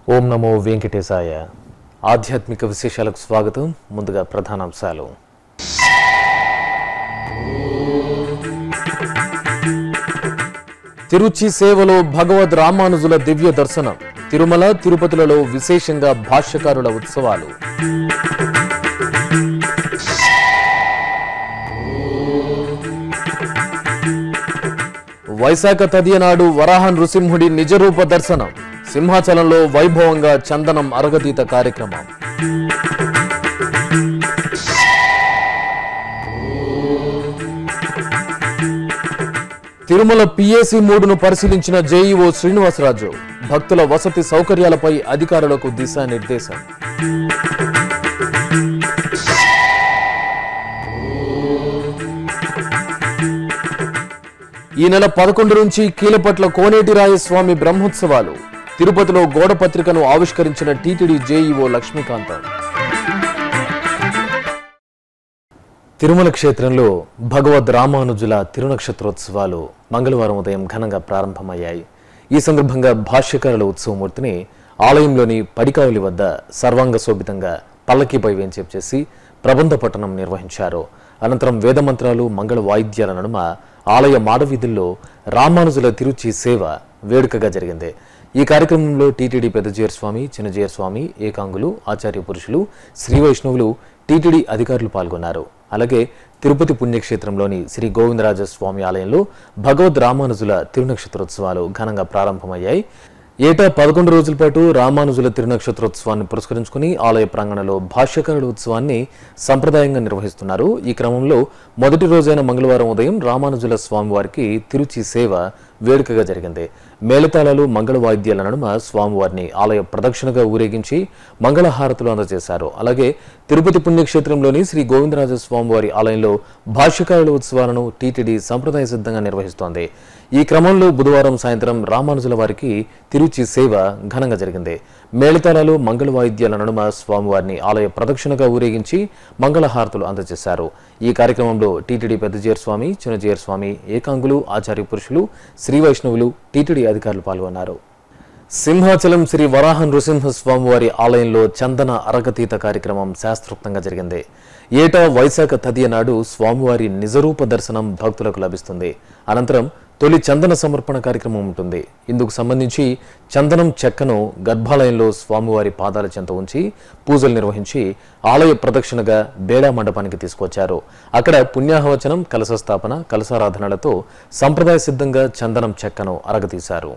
ఓం నమో వెంకటేశాయ ఆధ్యాత్మిక విశేషాలకు స్వాగతం ముందుగా ప్రధానాంశాలు తిరుచి సేవలో భగవద్ రామానుజుల దివ్య దర్శనం తిరుమల తిరుపతులలో విశేషంగా భాష్యకారుల ఉత్సవాలు వైశాఖ తదియ నాడు వరాహ నృసింహుడి నిజరూప దర్శనం సింహాచలంలో వైభవంగా చందనం అరగతీత కార్యక్రమం తిరుమల పిఏసి మూడును పరిశీలించిన జేఈఓ శ్రీనివాసరాజు భక్తుల వసతి సౌకర్యాలపై అధికారులకు దిశానిర్దేశం ఈ నెల పదకొండు నుంచి కీలపట్ల కోనేటిరాయ స్వామి బ్రహ్మోత్సవాలు తిరుపతిలో గోడ పత్రికను ఆవిష్కరించిన టీటీడీ జేఈఓ లక్ష్మీకాంతం తిరుమల క్షేత్రంలో భగవద్ రామానుజుల తిరునక్షత్రోత్సవాలు మంగళవారం ఉదయం ఘనంగా ప్రారంభమయ్యాయి ఈ సందర్భంగా భాష్యకారుల ఉత్సవమూర్తిని ఆలయంలోని పడికావులి వద్ద సర్వాంగ శోభితంగా పల్లకీపై వేంచేపు చేసి ప్రబంధ పట్టణం నిర్వహించారు అనంతరం వేదమంత్రాలు మంగళ వాయిద్యాల నడుమ ఆలయ మాడవీధుల్లో రామానుజుల తిరుచి సేవ వేడుకగా జరిగింది ఈ కార్యక్రమంలో టీటీడీ పెద్దజీయర్ స్వామి చిన్నజీయర్ స్వామి ఏకాంగులు ఆచార్య పురుషులు శ్రీ వైష్ణవులు టీటీడీ అధికారులు పాల్గొన్నారు అలాగే తిరుపతి పుణ్యక్షేత్రంలోని శ్రీ గోవిందరాజ స్వామి ఆలయంలో భగవద్ రామానుజుల తిరునక్షత్రోత్సవాలు ఘనంగా ప్రారంభమయ్యాయి ఏటా పదకొండు రోజుల పాటు రామానుజుల తిరునక్షత్రోత్సవాన్ని పురస్కరించుకుని ఆలయ ప్రాంగణంలో భాష్యకారుల ఉత్సవాన్ని సంప్రదాయంగా నిర్వహిస్తున్నారు ఈ క్రమంలో మొదటి రోజైన మంగళవారం ఉదయం రామానుజుల స్వామివారికి తిరుచి సేవ వేడుకగా జరిగింది మేళతాళాలు మంగళ వాయిద్యాల నడుమ స్వామివారిని ఆలయ ప్రదక్షిణగా ఊరేగించి మంగళహారతులు అందజేశారు అలాగే తిరుపతి పుణ్యక్షేత్రంలోని శ్రీ గోవిందరాజ స్వామివారి ఆలయంలో భాష్యకారుల ఉత్సవాలను టీటీడీ సంప్రదాయ సిద్ధంగా నిర్వహిస్తోంది ఈ క్రమంలో బుధవారం సాయంత్రం రామానుజుల వారికి తిరుచి సేవ ఘనంగా జరిగింది మేళతాళాలు మంగళ వాయిద్యాల నడుమ స్వామివారిని ఆలయ ప్రదక్షిణగా ఊరేగించి మంగళహారతులు అందజేశారు ఈ కార్యక్రమంలో టీటీడీ పెద్దజీయర్ స్వామి చిన్నజీయర్ స్వామి ఏకాంగులు ఆచార్య పురుషులు శ్రీ వైష్ణవులు టీటీడీ అధికారులు పాల్గొన్నారు సింహాచలం శ్రీ వరాహ నృసింహ స్వామివారి ఆలయంలో చందన అరగతీత కార్యక్రమం శాస్త్రోక్తంగా జరిగింది ఏటా వైశాఖ తదియ నాడు స్వామివారి నిజరూప దర్శనం భక్తులకు లభిస్తుంది అనంతరం తొలి చందన సమర్పణ కార్యక్రమం ఉంటుంది ఇందుకు సంబంధించి చందనం చెక్కను గర్భాలయంలో స్వామివారి పాదాల చెంత ఉంచి పూజలు నిర్వహించి ఆలయ ప్రదక్షిణగా బేడా మండపానికి తీసుకొచ్చారు అక్కడ పుణ్యాహవచనం కలశ స్థాపన కలశారాధనలతో సంప్రదాయ సిద్ధంగా చందనం చెక్కను అరగతీశారు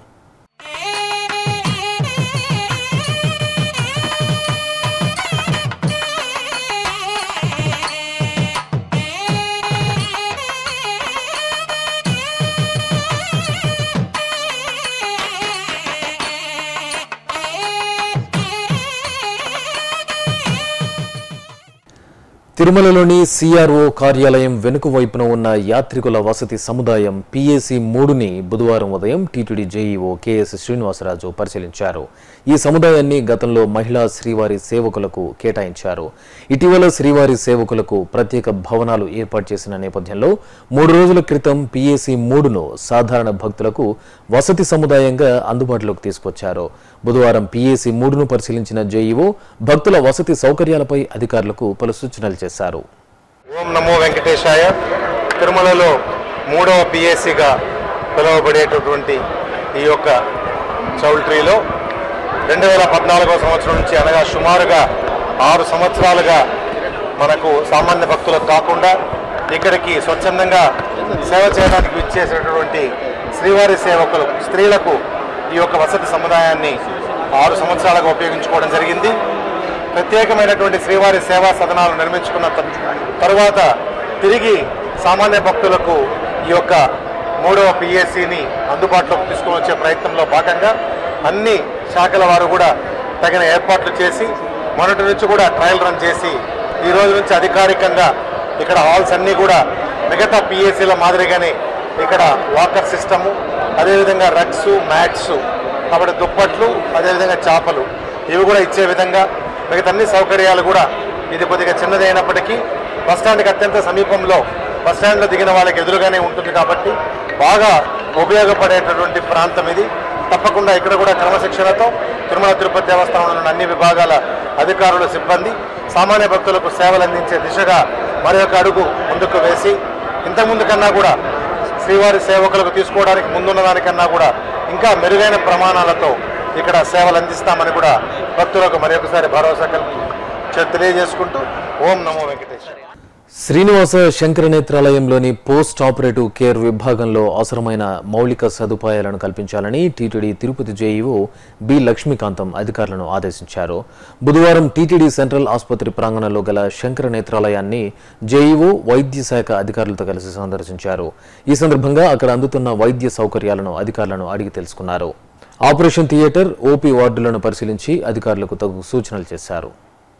తిరుమలలోని సిఆర్ఓ కార్యాలయం వెనుక వైపున ఉన్న యాత్రికుల వసతి సముదాయం పిఏసి మూడుని బుధవారం ఉదయం టీటీడీ జేఈఓ కెఎస్ శ్రీనివాసరాజు పరిశీలించారు ఈ సముదాయాన్ని గతంలో మహిళా శ్రీవారి సేవకులకు కేటాయించారు ఇటీవల శ్రీవారి సేవకులకు ప్రత్యేక భవనాలు ఏర్పాటు చేసిన నేపథ్యంలో మూడు రోజుల క్రితం పిఏసి మూడును సాధారణ భక్తులకు వసతి సముదాయంగా అందుబాటులోకి తీసుకొచ్చారు బుధవారం పిఏసి మూడును పరిశీలించిన జేఈఓ భక్తుల వసతి సౌకర్యాలపై అధికారులకు పలు సూచనలు చేశారు ఓం నమో వెంకటేశాయ తిరుమలలో మూడవ పిఎస్సిగా పిలువబడేటటువంటి ఈ యొక్క చౌల్ట్రీలో రెండు వేల పద్నాలుగవ సంవత్సరం నుంచి అనగా సుమారుగా ఆరు సంవత్సరాలుగా మనకు సామాన్య భక్తులకు కాకుండా ఇక్కడికి స్వచ్ఛందంగా సేవ చేయడానికి విచ్చేసినటువంటి శ్రీవారి సేవకులు స్త్రీలకు ఈ యొక్క వసతి సముదాయాన్ని ఆరు సంవత్సరాలుగా ఉపయోగించుకోవడం జరిగింది ప్రత్యేకమైనటువంటి శ్రీవారి సేవా సదనాలు నిర్మించుకున్న తర్- తరువాత తిరిగి సామాన్య భక్తులకు ఈ యొక్క మూడవ పిఎస్సిని అందుబాటులోకి తీసుకొని వచ్చే ప్రయత్నంలో భాగంగా అన్ని శాఖల వారు కూడా తగిన ఏర్పాట్లు చేసి మొన్నటి నుంచి కూడా ట్రయల్ రన్ చేసి ఈ రోజు నుంచి అధికారికంగా ఇక్కడ హాల్స్ అన్నీ కూడా మిగతా పిఎస్సీల మాదిరిగానే ఇక్కడ వాకర్ సిస్టము అదేవిధంగా రగ్స్ మ్యాట్స్ కాబట్టి దుప్పట్లు అదేవిధంగా చేపలు ఇవి కూడా ఇచ్చే విధంగా మిగతా అన్ని సౌకర్యాలు కూడా ఇది కొద్దిగా చిన్నది అయినప్పటికీ బస్టాండ్కి అత్యంత సమీపంలో బస్టాండ్లో దిగిన వాళ్ళకి ఎదురుగానే ఉంటుంది కాబట్టి బాగా ఉపయోగపడేటటువంటి ప్రాంతం ఇది తప్పకుండా ఇక్కడ కూడా క్రమశిక్షణతో తిరుమల తిరుపతి దేవస్థానంలోని అన్ని విభాగాల అధికారులు సిబ్బంది సామాన్య భక్తులకు సేవలు అందించే దిశగా మరి ఒక అడుగు ముందుకు వేసి ఇంతకుముందు కన్నా కూడా శ్రీవారి సేవకులకు తీసుకోవడానికి ముందున్న దానికన్నా కూడా ఇంకా మెరుగైన ప్రమాణాలతో ఇక్కడ సేవలు అందిస్తామని కూడా భక్తులకు మరొకసారి భరోసా కల్పి తెలియజేసుకుంటూ ఓం నమో వెంకటేశ్వర శ్రీనివాస శంకర నేత్రాలయంలోని పోస్ట్ ఆపరేటివ్ కేర్ విభాగంలో అవసరమైన మౌలిక సదుపాయాలను కల్పించాలని TTD Tirupati JEO B Lakshmikantham అధికారులను ఆదేశించారు బుధవారం టీటీడీ సెంట్రల్ ఆసుపత్రి ప్రాంగణంలో గల శంకర నేత్రాలయాన్ని జేఈఓ వైద్య శాఖ అధికారులతో కలిసి సందర్శించారు ఈ సందర్భంగా అక్కడ అందుతున్న వైద్య సౌకర్యాలను అధికారులను అడిగి తెలుసుకున్నారు ఆపరేషన్ థియేటర్ ఓపీ వార్డులను పరిశీలించి అధికారులకు తగు సూచనలు చేశారు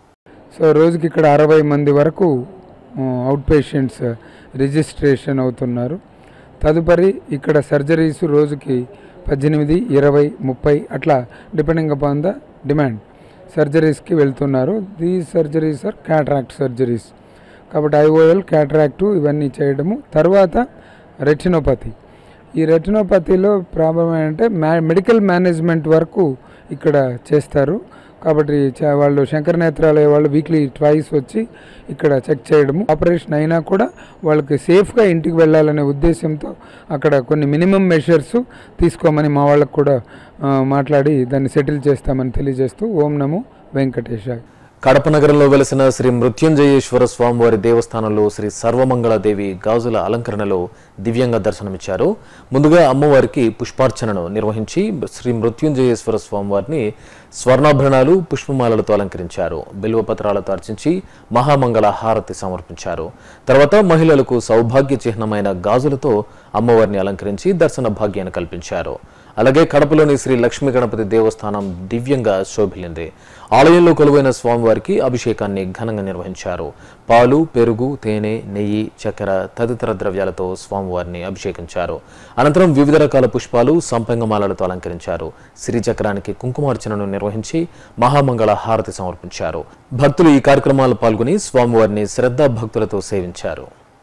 సో రోజుకి ఇక్కడ అరవై మంది వరకు అవుట్ పేషెంట్స్ రిజిస్ట్రేషన్ అవుతున్నారు తదుపరి ఇక్కడ సర్జరీస్ రోజుకి పద్దెనిమిది ఇరవై ముప్పై అట్లా డిపెండింగ్ అపాన్ ద డిమాండ్ సర్జరీస్కి వెళ్తున్నారు these surgeries are cataract surgeries కాబట్టి ఐఓఎల్ క్యాట్రాక్టు ఇవన్నీ చేయడము తర్వాత రెటినోపతి ఈ రెటినోపతిలో ప్రాబ్లం ఏంటంటే మ్యా మెడికల్ మేనేజ్మెంట్ వరకు ఇక్కడ చేస్తారు కాబట్టి చ- వాళ్ళు శంకర నేత్రాలయ వాళ్ళు వీక్లీ ట్వైస్ వచ్చి ఇక్కడ చెక్ చేయడము ఆపరేషన్ అయినా కూడా వాళ్ళకి సేఫ్గా ఇంటికి వెళ్ళాలనే ఉద్దేశంతో అక్కడ కొన్ని మినిమం మెషర్స్ తీసుకోమని మా వాళ్ళకు కూడా ఆ, మాట్లాడి దాన్ని సెటిల్ చేస్తామని తెలియజేస్తూ ఓం నమో వెంకటేశాయ్ కడప నగరంలో వెలసిన శ్రీ మృత్యుంజయేశ్వర స్వామివారి దేవస్థానంలో శ్రీ సర్వమంగళదేవి గాజుల అలంకరణలో దివ్యంగా దర్శనమిచ్చారు ముందుగా అమ్మవారికి పుష్పార్చనను నిర్వహించి శ్రీ మృత్యుంజయేశ్వర స్వామివారిని స్వర్ణాభరణాలు పుష్పమాలలతో అలంకరించారు బిల్వపత్రాలతో అర్చించి మహామంగళ హారతి సమర్పించారు తర్వాత మహిళలకు సౌభాగ్య చిహ్నమైన గాజులతో అమ్మవారిని అలంకరించి దర్శన భాగ్యాన్ని కల్పించారు అలాగే కడపలోని శ్రీ లక్ష్మీ గణపతి దేవస్థానం దివ్యంగా శోభిల్లింది ఆలయంలో కొలువైన స్వామివారికి అభిషేకాన్ని ఘనంగా నిర్వహించారు పాలు పెరుగు తేనె నెయ్యి చక్కెర తదితర ద్రవ్యాలతో స్వామివారిని అభిషేకించారు అనంతరం వివిధ రకాల పుష్పాలు సంపంగమాలలతో అలంకరించారు శ్రీచక్రానికి కుంకుమార్చనను నిర్వహించి మహామంగళ హారతి సమర్పించారు భక్తులు ఈ కార్యక్రమాల్లో పాల్గొని స్వామివారిని శ్రద్ధా భక్తులతో సేవించారు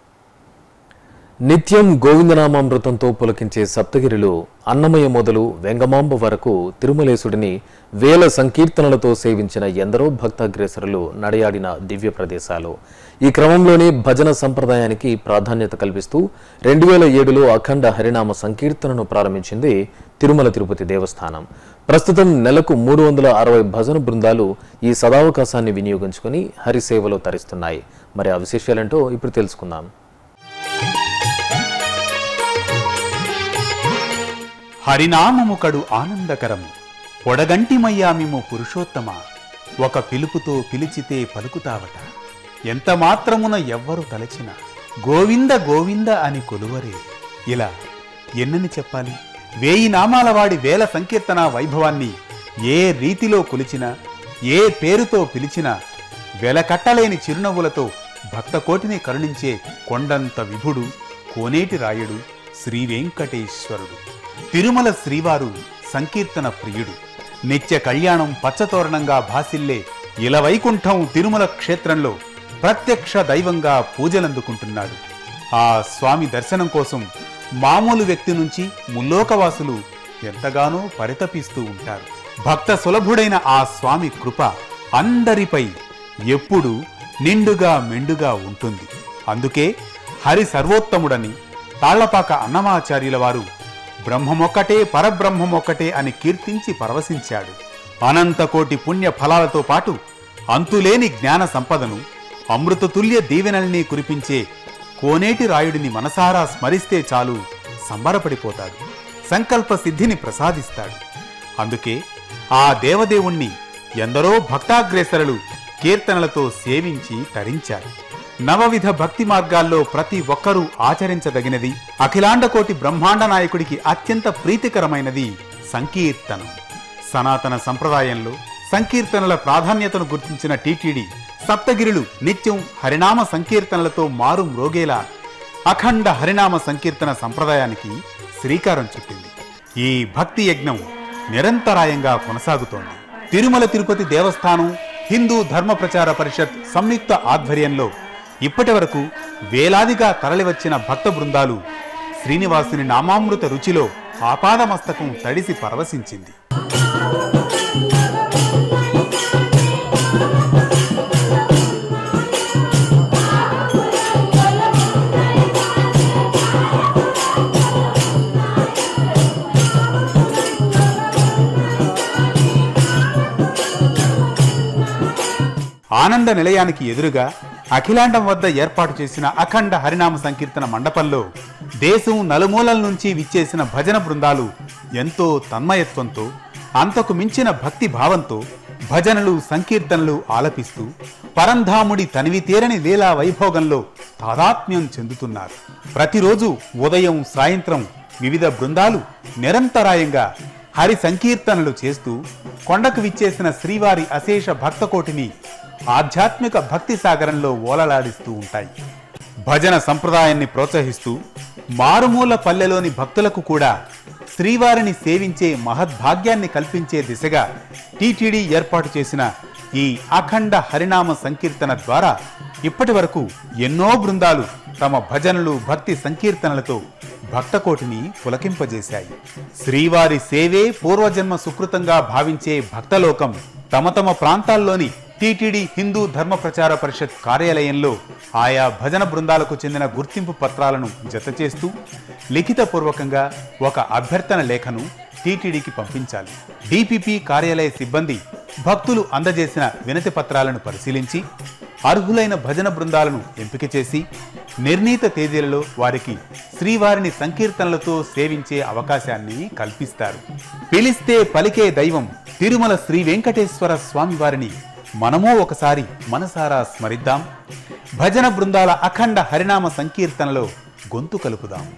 నిత్యం గోవిందనామామృతంతో పులకించే సప్తగిరిలు అన్నమయ్య మొదలు వెంగమాంబ వరకు తిరుమలేశుడిని వేల సంకీర్తనలతో సేవించిన ఎందరో భక్తాగ్రేసరులు నడయాడిన దివ్య ప్రదేశాలు ఈ క్రమంలోనే భజన సంప్రదాయానికి ప్రాధాన్యత కల్పిస్తూ రెండు వేల ఏడులో అఖండ హరినామ సంకీర్తనను ప్రారంభించింది తిరుమల తిరుపతి దేవస్థానం ప్రస్తుతం నెలకు మూడు వందల అరవై భజన బృందాలు ఈ సదావకాశాన్ని వినియోగించుకుని హరిసేవలో తరిస్తున్నాయి మరి ఆ విశేషాలేంటో ఇప్పుడు తెలుసుకుందాం హరినామము కడు ఆనందకరము పొడగంటిమయ్యామిము పురుషోత్తమ ఒక పిలుపుతో పిలిచితే పలుకుతావట ఎంత మాత్రమున ఎవ్వరు తలచిన గోవింద గోవింద అని కొలువరే ఇలా ఎన్నని చెప్పాలి వేయి నామాల వాడి వేల సంకీర్తన వైభవాన్ని ఏ రీతిలో కొలిచినా ఏ పేరుతో పిలిచినా వెలకట్టలేని చిరునవ్వులతో భక్తకోటిని కరుణించే కొండంత విభుడు కోనేటి రాయుడు శ్రీ వెంకటేశ్వరుడు తిరుమల శ్రీవారు సంకీర్తన ప్రియుడు నిత్య కళ్యాణం పచ్చతోరణంగా భాసిల్లే ఇలవైకుంఠం తిరుమల క్షేత్రంలో ప్రత్యక్ష దైవంగా పూజలందుకుంటున్నాడు ఆ స్వామి దర్శనం కోసం మామూలు వ్యక్తి నుంచి ముల్లోకవాసులు ఎంతగానో పరితపిస్తూ ఉంటారు భక్త సులభుడైన ఆ స్వామి కృప అందరిపై ఎప్పుడు నిండుగా మెండుగా ఉంటుంది అందుకే హరి సర్వోత్తముడని తాళ్లపాక అన్నమాచార్యుల వారు బ్రహ్మమొక్కటే పరబ్రహ్మమొక్కటే అని కీర్తించి పరవశించాడు అనంతకోటి పుణ్య ఫలాలతో పాటు అంతులేని జ్ఞాన సంపదను అమృతతుల్య దీవెనల్ని కురిపించే కోనేటి రాయుడిని మనసారా స్మరిస్తే చాలు సంబరపడిపోతాడు సంకల్ప సిద్ధిని ప్రసాదిస్తాడు అందుకే ఆ దేవదేవుణ్ణి ఎందరో భక్తాగ్రేసరులు కీర్తనలతో సేవించి తరించారు నవవిధ భక్తి మార్గాల్లో ప్రతి ఒక్కరూ ఆచరించదగినది అఖిలాండకోటి బ్రహ్మాండ నాయకుడికి అత్యంత ప్రీతికరమైనది సంకీర్తనం సనాతన సంప్రదాయంలో సంకీర్తనల ప్రాధాన్యతను గుర్తించిన టీటీడీ సప్తగిరులు నిత్యం హరినామ సంకీర్తనలతో మారు మ్రోగేలా అఖండ హరినామ సంకీర్తన సంప్రదాయానికి శ్రీకారం చుట్టింది ఈ భక్తి యజ్ఞం నిరంతరాయంగా కొనసాగుతోంది తిరుమల తిరుపతి దేవస్థానం హిందూ ధర్మ ప్రచార పరిషత్ సంయుక్త ఆధ్వర్యంలో ఇప్పటి వరకు వేలాదిగా తరలివచ్చిన భక్త బృందాలు శ్రీనివాసుని నామామృత రుచిలో ఆపాదమస్తకం తడిసి పరవశించింది ఆనంద నిలయానికి ఎదురుగా అఖిలాండం వద్ద ఏర్పాటు చేసిన అఖండ హరినామ సంకీర్తన మండపంలో దేశం నలుమూలల నుంచి విచ్చేసిన భజన బృందాలు ఎంతో తన్మయత్వంతో అంతకు మించిన భక్తి భావంతో భజనలు సంకీర్తనలు ఆలపిస్తూ పరంధాముడి తనివి తీరని లీలా వైభోగంలో తాదాత్మ్యం చెందుతున్నారు ప్రతిరోజు ఉదయం సాయంత్రం వివిధ బృందాలు నిరంతరాయంగా హరి సంకీర్తనలు చేస్తూ కొండకు విచ్చేసిన శ్రీవారి అశేష భక్తకోటిని ఆధ్యాత్మిక భక్తి సాగరంలో ఓలలాడిస్తూ ఉంటాయి భజన సంప్రదాయాన్ని ప్రోత్సహిస్తూ మారుమూల పల్లెలోని భక్తులకు కూడా శ్రీవారిని సేవించే మహద్భాగ్యాన్ని కల్పించే దిశగా టీటీడీ ఏర్పాటు చేసిన ఈ అఖండ హరినామ సంకీర్తన ద్వారా ఇప్పటి వరకు ఎన్నో బృందాలు తమ భజనలు భక్తి సంకీర్తనలతో భక్తకోటిని పులకింపజేశాయి శ్రీవారి సేవే పూర్వజన్మ సుకృతంగా భావించే భక్తలోకం తమ తమ ప్రాంతాల్లోని టీటీడీ హిందూ ధర్మ ప్రచార పరిషత్ కార్యాలయంలో ఆయా భజన బృందాలకు చెందిన గుర్తింపు పత్రాలను జతచేస్తూ లిఖితపూర్వకంగా ఒక అభ్యర్థన లేఖను టీటీడీకి పంపించాలి డిపిపి కార్యాలయ సిబ్బంది భక్తులు అందజేసిన వినతి పత్రాలను పరిశీలించి అర్హులైన భజన బృందాలను ఎంపిక చేసి నిర్ణీత తేదీలలో వారికి శ్రీవారిని సంకీర్తనలతో సేవించే అవకాశాన్ని కల్పిస్తారు పిలిస్తే పలికే దైవం తిరుమల శ్రీ వెంకటేశ్వర స్వామి వారిని మనమూ ఒకసారి మనసారా స్మరిద్దాం భజన బృందాల అఖండ హరినామ సంకీర్తనలో గొంతు కలుపుదాం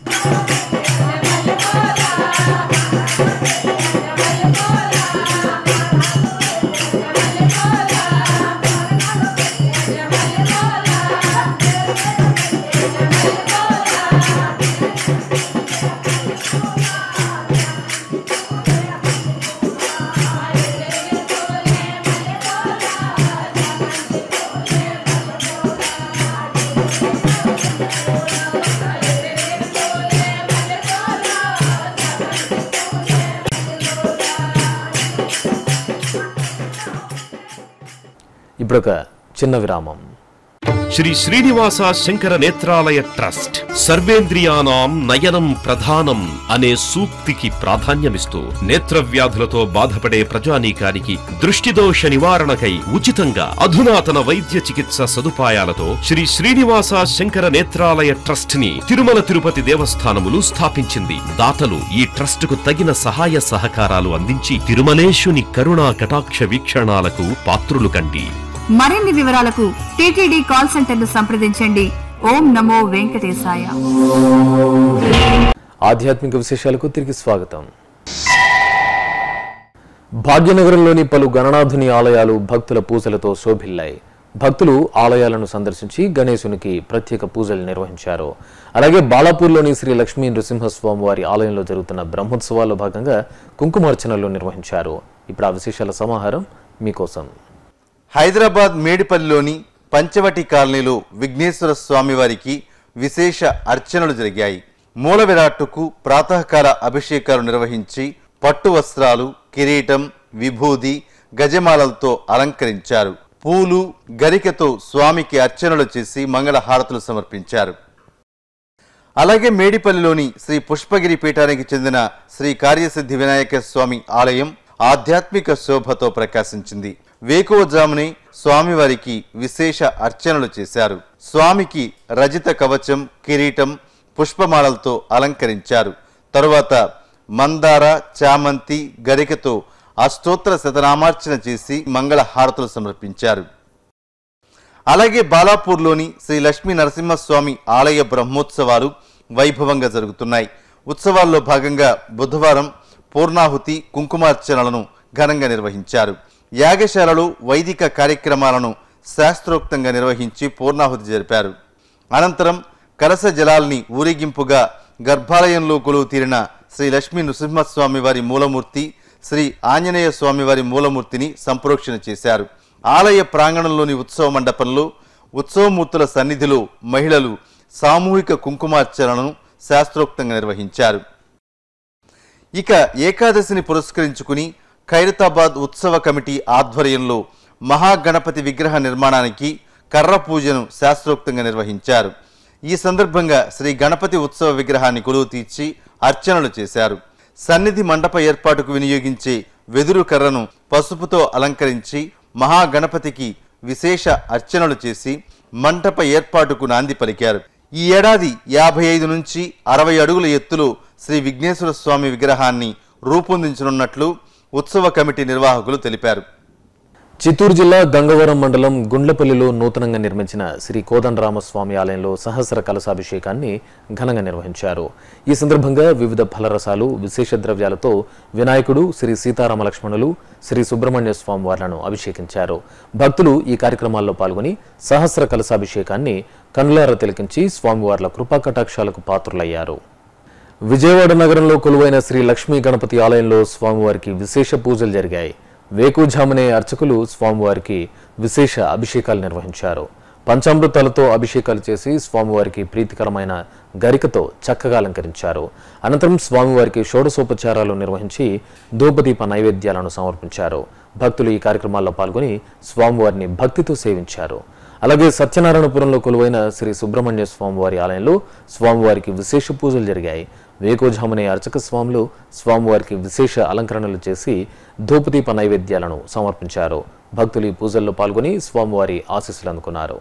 ఇప్పుడొక చిన్న విరామం శ్రీ శ్రీనివాస శంకర నేత్రాలయ ట్రస్ట్ సర్వేంద్రియానాం నయనం ప్రధానం అనే సూక్తికి ప్రాధాన్యమిస్తూ నేత్ర వ్యాధులతో బాధపడే ప్రజానీకానికి దృష్టిదోష నివారణకై ఉచితంగా అధునాతన వైద్య చికిత్స సదుపాయాలతో శ్రీ శ్రీనివాస శంకర నేత్రాలయ ట్రస్ట్ ని తిరుమల తిరుపతి దేవస్థానములు స్థాపించింది దాతలు ఈ ట్రస్ట్ కు తగిన సహాయ సహకారాలు అందించి తిరుమలేశుని కరుణా కటాక్ష వీక్షణాలకు పాత్రులు కండి మరిన్ని వివరాలకు టీటీడీ కాల్ సెంటర్ ను సంప్రదించండి ఓం నమో వెంకటేశాయ ఆధ్యాత్మిక విశేషాలకు తిరిగి స్వాగతం భాగ్యనగరంలోని పలు గణనాథుని ఆలయాలు భక్తుల పూజలతో శోభిల్లాయి భక్తులు ఆలయాలను సందర్శించి గణేశునికి ప్రత్యేక పూజలు నిర్వహించారు అలాగే బాలాపూర్లోని శ్రీ లక్ష్మీ నృసింహస్వామి వారి ఆలయంలో జరుగుతున్న బ్రహ్మోత్సవాల్లో భాగంగా కుంకుమార్చనలు నిర్వహించారు ఇప్పుడు ఆ విశేషాల సమాహారం మీకోసం హైదరాబాద్ మేడిపల్లిలోని పంచవటి కాలనీలో విఘ్నేశ్వర స్వామి వారికి విశేష అర్చనలు జరిగాయి మూల విరాట్టుకు ప్రాతకాల అభిషేకాలు నిర్వహించి పట్టు వస్త్రాలు కిరీటం విభూది గజమాలలతో అలంకరించారు పూలు గరికతో స్వామికి అర్చనలు చేసి మంగళ హారతులు సమర్పించారు అలాగే మేడిపల్లిలోని శ్రీ పుష్పగిరి పీఠానికి చెందిన శ్రీ కార్యసిద్ధి వినాయక స్వామి ఆలయం ఆధ్యాత్మిక శోభతో ప్రకాశించింది వేకువజామునే స్వామివారికి విశేష అర్చనలు చేశారు స్వామికి రజిత కవచం కిరీటం పుష్పమాలలతో అలంకరించారు తరువాత మందార చామంతి గరికతో అష్టోత్తర శతనామార్చన చేసి మంగళ హారతులు సమర్పించారు అలాగే బాలాపూర్లోని శ్రీ లక్ష్మీ నరసింహస్వామి ఆలయ బ్రహ్మోత్సవాలు వైభవంగా జరుగుతున్నాయి ఉత్సవాల్లో భాగంగా బుధవారం పూర్ణాహుతి కుంకుమార్చనలను ఘనంగా నిర్వహించారు యాగశాలలో వైదిక కార్యక్రమాలను శాస్త్రోక్తంగా నిర్వహించి పూర్ణాహుతి జరిపారు అనంతరం కలస జలాల్ని ఊరేగింపుగా గర్భాలయంలో కొలువు తీరిన శ్రీ లక్ష్మీ నృసింహస్వామి వారి మూలమూర్తి శ్రీ ఆంజనేయ స్వామి వారి మూలమూర్తిని సంప్రోక్షణ చేశారు ఆలయ ప్రాంగణంలోని ఉత్సవ మండపంలో ఉత్సవమూర్తుల సన్నిధిలో మహిళలు సామూహిక కుంకుమార్చనలను శాస్త్రోక్తంగా నిర్వహించారు ఇక ఏకాదశిని పురస్కరించుకుని ఖైరతాబాద్ ఉత్సవ కమిటీ ఆధ్వర్యంలో మహాగణపతి విగ్రహ నిర్మాణానికి కర్ర పూజను శాస్త్రోక్తంగా నిర్వహించారు ఈ సందర్భంగా శ్రీ గణపతి ఉత్సవ విగ్రహాన్ని కొలువు తీర్చి అర్చనలు చేశారు సన్నిధి మండప ఏర్పాటుకు వినియోగించే వెదురు కర్రను పసుపుతో అలంకరించి మహాగణపతికి విశేష అర్చనలు చేసి మంటప ఏర్పాటుకు నాంది పలికారు ఈ ఏడాది యాభై ఐదు నుంచి అరవై అడుగుల ఎత్తులో శ్రీ విఘ్నేశ్వర స్వామి విగ్రహాన్ని రూపొందించనున్నట్లు ఉత్సవ కమిటీ నిర్వాహకులు తెలిపారు చిత్తూరు జిల్లా గంగవరం మండలం గుండ్లపల్లిలో నూతనంగా నిర్మించిన శ్రీ కోదండరామస్వామి ఆలయంలో సహస్ర కలశాభిషేకాన్ని ఘనంగా నిర్వహించారు ఈ సందర్భంగా వివిధ ఫలరసాలు విశేష ద్రవ్యాలతో వినాయకుడు శ్రీ సీతారామ లక్ష్మణులు శ్రీ సుబ్రహ్మణ్య స్వామి వార్లను అభిషేకించారు భక్తులు ఈ కార్యక్రమాల్లో పాల్గొని సహస్ర కలశాభిషేకాన్ని కనులార తిలకించి స్వామివార్ల కృపా కటాక్షాలకు పాత్రులయ్యారు విజయవాడ నగరంలో కొలువైన శ్రీ లక్ష్మీ గణపతి ఆలయంలో స్వామివారికి విశేష పూజలు జరిగాయి వేకుజామునే అర్చకులు స్వామివారికి విశేష అభిషేకాలు నిర్వహించారు పంచామృతాలతో అభిషేకాలు చేసి స్వామివారికి ప్రీతికరమైన గరికతో చక్కగా అలంకరించారు అనంతరం స్వామివారికి షోడశోపచారాలు నిర్వహించి ధూపదీప నైవేద్యాలను సమర్పించారు భక్తులు ఈ కార్యక్రమాల్లో పాల్గొని స్వామివారిని భక్తితో సేవించారు అలాగే సత్యనారాయణపురంలో కొలువైన శ్రీ సుబ్రహ్మణ్య స్వామివారి ఆలయంలో స్వామివారికి విశేష పూజలు జరిగాయి వేకోజామునే అర్చక స్వాములు స్వామివారికి విశేష అలంకరణలు చేసి ధూపదీప నైవేద్యాలను సమర్పించారు భక్తులు ఈ పూజల్లో పాల్గొని స్వామివారి ఆశీస్సులు అందుకున్నారు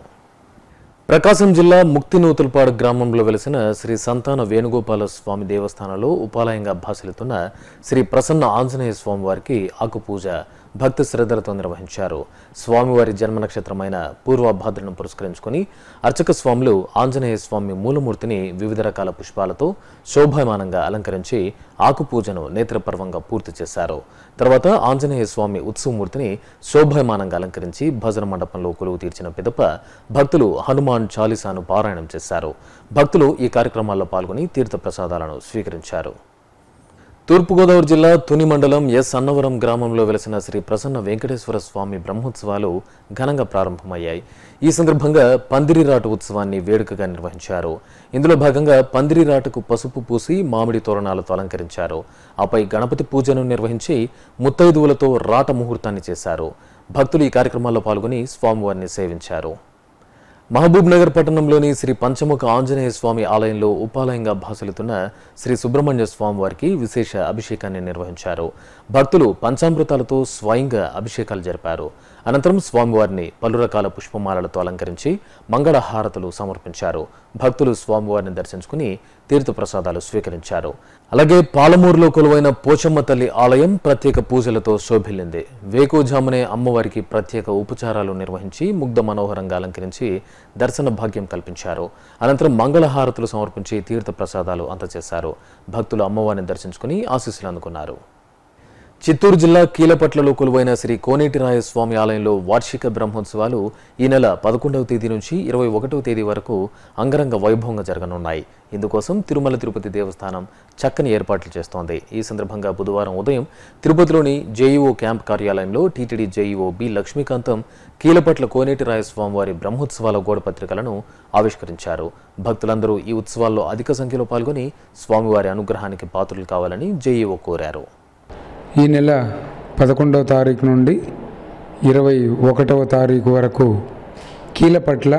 ప్రకాశం జిల్లా ముక్తినూతులపాడు గ్రామంలో వెలిసిన శ్రీ సంతాన వేణుగోపాల స్వామి దేవస్థానంలో ఉపాలయంగా భాసిల్లుతున్న శ్రీ ప్రసన్న ఆంజనేయ స్వామి వారికి ఆకు పూజ భక్తి శ్రద్ధలతో నిర్వహించారు స్వామివారి జన్మ నక్షత్రమైన పూర్వభాద్రను పురస్కరించుకొని అర్చక స్వాములు ఆంజనేయ స్వామి మూలమూర్తిని వివిధ రకాల పుష్పాలతో శోభాయమానంగా అలంకరించి ఆకు పూజను నేత్రపర్వంగా పూర్తి చేశారు తర్వాత ఆంజనేయ స్వామి ఉత్సవమూర్తిని శోభాయమానంగా అలంకరించి భజన మండపంలో కొలువు తీర్చిన పిదప భక్తులు హనుమాన్ చాలీసాను పారాయణం చేశారు భక్తులు ఈ కార్యక్రమాల్లో పాల్గొని తీర్థ ప్రసాదాలను స్వీకరించారు తూర్పుగోదావరి జిల్లా తుని మండలం ఎస్ అన్నవరం గ్రామంలో వెలసిన శ్రీ ప్రసన్న వెంకటేశ్వర స్వామి బ్రహ్మోత్సవాలు ఘనంగా ప్రారంభమయ్యాయి ఈ సందర్భంగా పందిరిరాటు ఉత్సవాన్ని వేడుకగా నిర్వహించారు ఇందులో భాగంగా పందిరిరాటుకు పసుపు పూసి మామిడి తోరణాలతో అలంకరించారు ఆపై గణపతి పూజను నిర్వహించి ముత్తైదువులతో రాట ముహూర్తాన్ని చేశారు భక్తులు ఈ కార్యక్రమాల్లో పాల్గొని స్వామివారిని సేవించారు మహబూబ్ నగర్ పట్టణంలోని శ్రీ పంచముఖ ఆంజనేయ స్వామి ఆలయంలో ఉపాలయంగా భాసలుతున్న శ్రీ సుబ్రహ్మణ్య స్వామి వారికి విశేష అభిషేకాన్ని నిర్వహించారు భక్తులు పంచామృతాలతో స్వయంగా అభిషేకాలు జరిపారు అనంతరం స్వామివారిని పలు రకాల పుష్పమాలలతో అలంకరించి మంగళ హారతులు సమర్పించారు భక్తులు స్వామివారిని దర్శించుకుని తీర్థ ప్రసాదాలు స్వీకరించారు అలాగే పాలమూరులో కొలువైన పోచమ్మ తల్లి ఆలయం ప్రత్యేక పూజలతో శోభిల్లింది వేకోజామునే అమ్మవారికి ప్రత్యేక ఉపచారాలు నిర్వహించి ముగ్ధ మనోహరంగా అలంకరించి దర్శన భాగ్యం కల్పించారు అనంతరం మంగళహారతులు సమర్పించి తీర్థ ప్రసాదాలు అందజేశారు భక్తులు అమ్మవారిని దర్శించుకుని ఆశీస్సులు అందుకున్నారు చిత్తూరు జిల్లా కీలపట్లలో కొలువైన శ్రీ కోనేటిరాయ స్వామి ఆలయంలో వార్షిక బ్రహ్మోత్సవాలు ఈ నెల పదకొండవ తేదీ నుంచి ఇరవై ఒకటవ తేదీ వరకు అంగరంగ వైభవంగా జరగనున్నాయి ఇందుకోసం తిరుమల తిరుపతి దేవస్థానం చక్కని ఏర్పాట్లు చేస్తోంది ఈ సందర్భంగా బుధవారం ఉదయం తిరుపతిలోని జేఈఓ క్యాంప్ కార్యాలయంలో TTD JEO B Lakshmikantham Keelapatla Konetiraya స్వామివారి బ్రహ్మోత్సవాల గోడపత్రికలను ఆవిష్కరించారు భక్తులందరూ ఈ ఉత్సవాల్లో అధిక సంఖ్యలో పాల్గొని స్వామివారి అనుగ్రహానికి పాత్రులు కావాలని జేఈఓ కోరారు ఈ నెల పదకొండవ తారీఖు నుండి ఇరవై ఒకటవ తారీఖు వరకు కీలపట్ల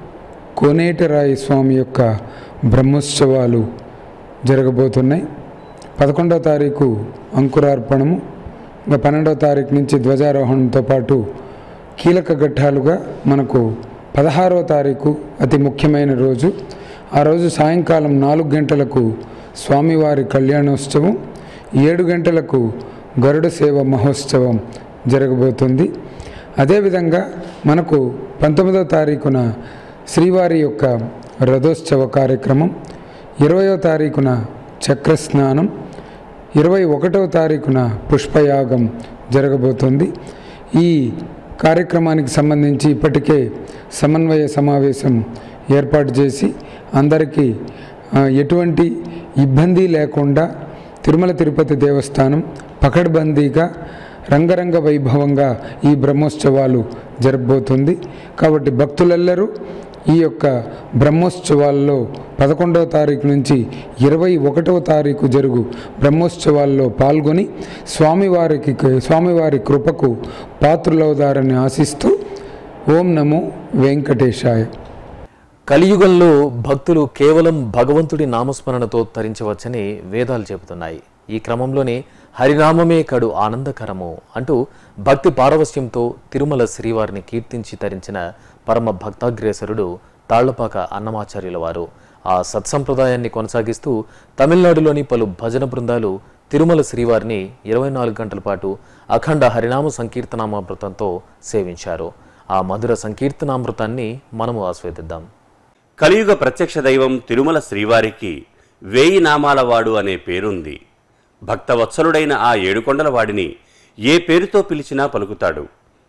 కోనేటిరాయి స్వామి యొక్క బ్రహ్మోత్సవాలు జరగబోతున్నాయి పదకొండవ తారీఖు అంకురార్పణము ఇంకా పన్నెండవ తారీఖు నుంచి ధ్వజారోహణంతో పాటు కీలక ఘట్టాలుగా మనకు పదహారవ తారీఖు అతి ముఖ్యమైన రోజు ఆ రోజు సాయంకాలం నాలుగు గంటలకు స్వామివారి కళ్యాణోత్సవం ఏడు గంటలకు గరుడ సేవ మహోత్సవం జరగబోతుంది అదేవిధంగా మనకు పంతొమ్మిదవ తారీఖున శ్రీవారి యొక్క రథోత్సవ కార్యక్రమం ఇరవయో తారీఖున చక్రస్నానం ఇరవై ఒకటవ తారీఖున పుష్పయాగం జరగబోతుంది ఈ కార్యక్రమానికి సంబంధించి ఇప్పటికే సమన్వయ సమావేశం ఏర్పాటు చేసి అందరికీ ఆ, ఎటువంటి ఇబ్బంది లేకుండా తిరుమల తిరుపతి దేవస్థానం పకడ్బందీగా రంగరంగ వైభవంగా ఈ బ్రహ్మోత్సవాలు జరగబోతుంది కాబట్టి భక్తులెల్లరూ ఈ యొక్క బ్రహ్మోత్సవాల్లో పదకొండవ తారీఖు నుంచి ఇరవై ఒకటవ తారీఖు జరుగు బ్రహ్మోత్సవాల్లో పాల్గొని స్వామివారికి స్వామివారి కృపకు పాత్రులవుదారని ఆశిస్తూ ఓం నమో వెంకటేశాయ కలియుగంలో భక్తులు కేవలం భగవంతుడి నామస్మరణతో తరించవచ్చని వేదాలు చెబుతున్నాయి ఈ క్రమంలోనే హరినామమే కడు ఆనందకరము అంటూ భక్తి పారవస్యంతో తిరుమల శ్రీవారిని కీర్తించి తరించిన పరమ భక్తాగ్రేసరుడు తాళ్లపాక అన్నమాచార్యుల వారు ఆ సత్సంప్రదాయాన్ని కొనసాగిస్తూ తమిళనాడులోని పలు భజన బృందాలు తిరుమల శ్రీవారిని ఇరవై నాలుగు గంటల పాటు అఖండ హరినామ సంకీర్తనామృతంతో సేవించారు ఆ మధుర సంకీర్తనామృతాన్ని మనము ఆస్వాదిద్దాం కలియుగ ప్రత్యక్ష దైవం తిరుమల శ్రీవారికి వేయి నామాల వాడు అనే పేరుంది భక్తవత్సలుడైన ఆ ఏడుకొండల వాడిని ఏ పేరుతో పిలిచినా పలుకుతాడు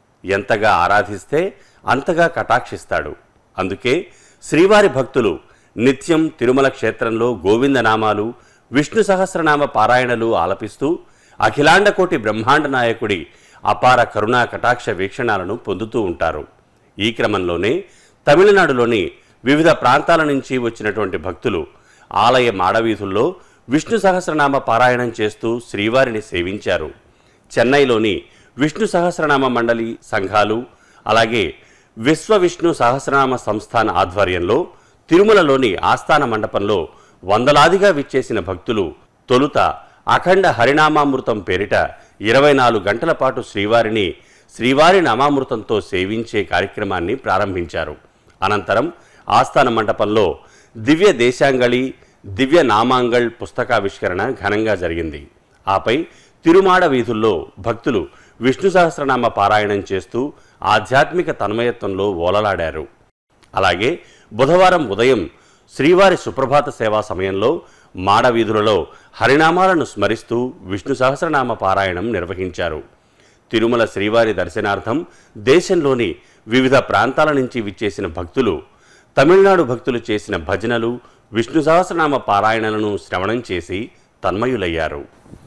ఎంతగా ఆరాధిస్తే అంతగా కటాక్షిస్తాడు అందుకే శ్రీవారి భక్తులు నిత్యం తిరుమల క్షేత్రంలో గోవింద నామాలు విష్ణు సహస్రనామ పారాయణలు ఆలపిస్తూ అఖిలాండకోటి బ్రహ్మాండ నాయకుడి అపార కరుణా కటాక్ష వీక్షణాలను పొందుతూ ఉంటారు ఈ క్రమంలోనే తమిళనాడులోని వివిధ ప్రాంతాల నుంచి వచ్చినటువంటి భక్తులు ఆలయ మాడవీధుల్లో విష్ణు సహస్రనామ పారాయణం చేస్తూ శ్రీవారిని సేవించారు చెన్నైలోని విష్ణు సహస్రనామ మండలి సంఘాలు అలాగే విశ్వ విష్ణు సహస్రనామ సంస్థాన ఆధ్వర్యంలో తిరుమలలోని ఆస్థాన మండపంలో వందలాదిగా విచ్చేసిన భక్తులు తొలుత అఖండ హరినామామృతం పేరిట ఇరవై నాలుగు గంటల పాటు శ్రీవారిని శ్రీవారి నామామృతంతో సేవించే కార్యక్రమాన్ని ప్రారంభించారు అనంతరం ఆస్థాన మండపంలో దివ్య దేశాంగళి దివ్య నామాంగళ్ పుస్తకావిష్కరణ ఘనంగా జరిగింది ఆపై తిరుమాడ వీధుల్లో భక్తులు విష్ణు సహస్రనామ పారాయణం చేస్తూ ఆధ్యాత్మిక తన్మయత్వంలో ఓలలాడారు అలాగే బుధవారం ఉదయం శ్రీవారి సుప్రభాత సేవా సమయంలో మాడ వీధులలో హరినామాలను స్మరిస్తూ విష్ణు సహస్రనామ పారాయణం నిర్వహించారు తిరుమల శ్రీవారి దర్శనార్థం దేశంలోని వివిధ ప్రాంతాల నుంచి విచ్చేసిన భక్తులు తమిళనాడు భక్తులు చేసిన భజనలు విష్ణు సహస్రనామ పారాయణలను శ్రవణం చేసి తన్మయులయ్యారు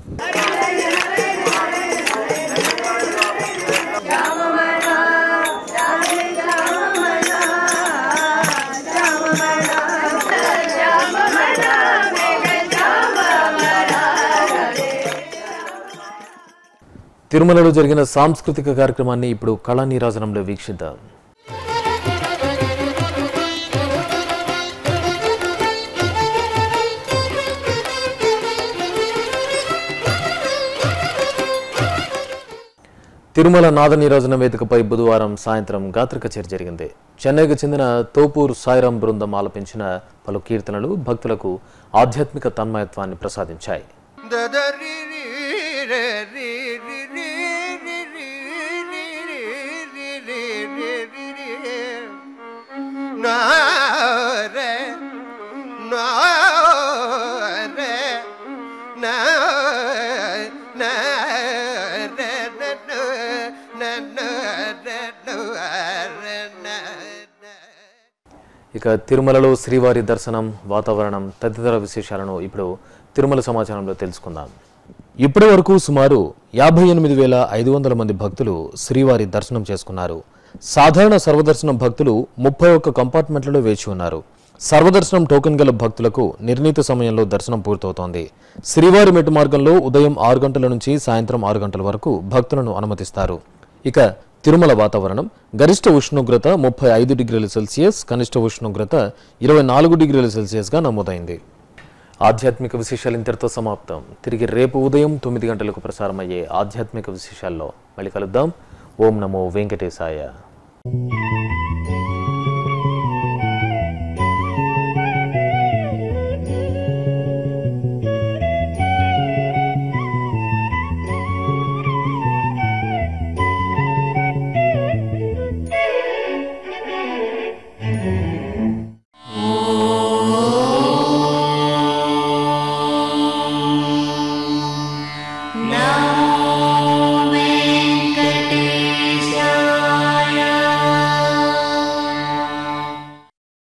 తిరుమలలో జరిగిన సాంస్కృతిక కార్యక్రమాన్ని ఇప్పుడు కళా నీరాజనంలో వీక్షిద్దాం తిరుమల నాద నీరాజన వేదికపై బుధవారం సాయంత్రం గాత్ర కచేరి జరిగింది చెన్నైకి చెందిన తోపూర్ సాయిరాం బృందం ఆలపించిన పలు కీర్తనలు భక్తులకు ఆధ్యాత్మిక తన్మయత్వాన్ని ప్రసాదించాయి ఇక తిరుమలలో శ్రీవారి దర్శనం వాతావరణం తదితర విశేషాలను ఇప్పుడు తిరుమల సమాచారంలో తెలుసుకుందాం ఇప్పటి వరకు సుమారు యాభై ఎనిమిది వేల ఐదు వందల మంది భక్తులు శ్రీవారి దర్శనం చేసుకున్నారు సాధారణ సర్వదర్శనం భక్తులు ముప్పై ఒక్క కంపార్ట్మెంట్లలో వేచి ఉన్నారు సర్వదర్శనం టోకెన్ గల భక్తులకు నిర్ణీత సమయంలో దర్శనం పూర్తవుతోంది శ్రీవారి మెట్టు మార్గంలో ఉదయం ఆరు గంటల నుంచి సాయంత్రం ఆరు గంటల వరకు భక్తులను అనుమతిస్తారు ఇక తిరుమల వాతావరణం గరిష్ట ఉష్ణోగ్రత ముప్పై ఐదు డిగ్రీల సెల్సియస్ కనిష్ట ఉష్ణోగ్రత ఇరవై నాలుగు డిగ్రీల సెల్సియస్గా నమోదైంది ఆధ్యాత్మిక విశేషాలు ఇంతటితో సమాప్తం తిరిగి రేపు ఉదయం తొమ్మిది గంటలకు ప్రసారమయ్యే ఆధ్యాత్మిక విశేషాల్లో మళ్ళీ కలుద్దాం ఓం నమో వెంకటేశాయ